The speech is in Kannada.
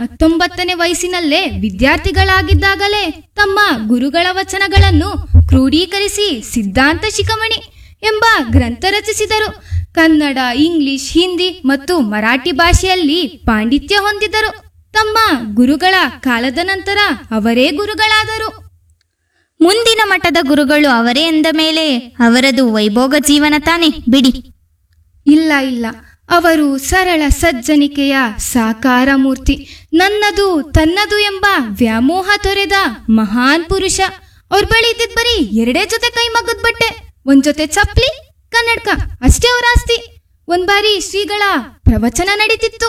ಹತ್ತೊಂಬತ್ತನೇ ವಯಸ್ಸಿನಲ್ಲೇ ವಿದ್ಯಾರ್ಥಿಗಳಾಗಿದ್ದಾಗಲೇ ತಮ್ಮ ಗುರುಗಳ ವಚನಗಳನ್ನು ಕ್ರೋಢೀಕರಿಸಿ ಸಿದ್ಧಾಂತ ಶಿಖಮಣಿ ಎಂಬ ಗ್ರಂಥ ರಚಿಸಿದರು ಕನ್ನಡ ಇಂಗ್ಲಿಷ್ ಹಿಂದಿ ಮತ್ತು ಮರಾಠಿ ಭಾಷೆಯಲ್ಲಿ ಪಾಂಡಿತ್ಯ ಹೊಂದಿದರು ತಮ್ಮ ಗುರುಗಳ ಕಾಲದ ನಂತರ ಅವರೇ ಗುರುಗಳಾದರು ಮುಂದಿನ ಮಠದ ಗುರುಗಳು ಅವರೇ ಎಂದ ಮೇಲೆ ಅವರದು ವೈಭೋಗ ಜೀವನ ತಾನೆ ಬಿಡಿ ಇಲ್ಲ ಇಲ್ಲ ಅವರು ಸರಳ ಸಜ್ಜನಿಕೆಯ ಸಾಕಾರ ಮೂರ್ತಿ ನನ್ನದು ತನ್ನದು ಎಂಬ ವ್ಯಾಮೋಹ ತೊರೆದ ಮಹಾನ್ ಪುರುಷ ಅವ್ರ ಬಳಿ ಇದ್ದಿದ್ ಬರೀ ಎರಡೇ ಜೊತೆ ಕೈ ಮಗ್ಗದ ಬಟ್ಟೆ ಒಂದ್ ಜೊತೆ ಚಪ್ಲಿ ಕನ್ನಡಕ ಅಷ್ಟೇ ಅವ್ರ ಆಸ್ತಿ ಒಂದ್ ಬಾರಿ ಶ್ರೀಗಳ ಪ್ರವಚನ ನಡೀತಿತ್ತು